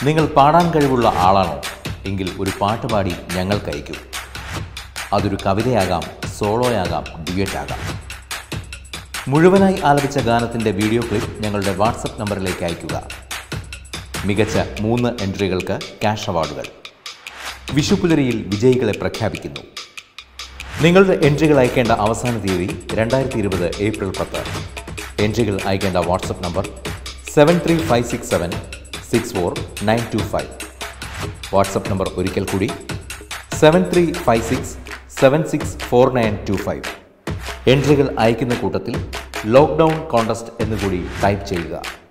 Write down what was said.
നിങ്ങൾ പാടാൻ കഴിവുള്ള ആളാണോ എങ്കിൽ ഒരു പാട്ട് പാടി ഞങ്ങൾക്ക് അയക്കൂ അതൊരു കവിതയാകാം സോളോയാകാം ഡ്യുവറ്റ് ആകാം മുഴുവനായി ആലപിച്ച ഗാനത്തിൻ്റെ വീഡിയോ ക്ലിപ്പ് ഞങ്ങളുടെ വാട്സപ്പ് നമ്പറിലേക്ക് അയയ്ക്കുക മികച്ച മൂന്ന് എൻട്രികൾക്ക് ക്യാഷ് അവാർഡുകൾ വിഷുപ്പുലരിയിൽ വിജയികളെ പ്രഖ്യാപിക്കുന്നു നിങ്ങളുടെ എൻട്രികൾ അയക്കേണ്ട അവസാന തീയതി രണ്ടായിരത്തി ഇരുപത് ഏപ്രിൽ പത്ത് എൻട്രികൾ അയക്കേണ്ട WhatsApp number seven three five six seven six four nine two five WhatsApp number ഒരിക്കൽ കൂടി seven three five six seven six four nine two five എൻട്രികൾ അയക്കുന്ന കൂട്ടത്തിൽ ലോക്ക്ഡൗൺ കോണ്ടസ്റ്റ് എന്നുകൂടി ടൈപ്പ് ചെയ്യുക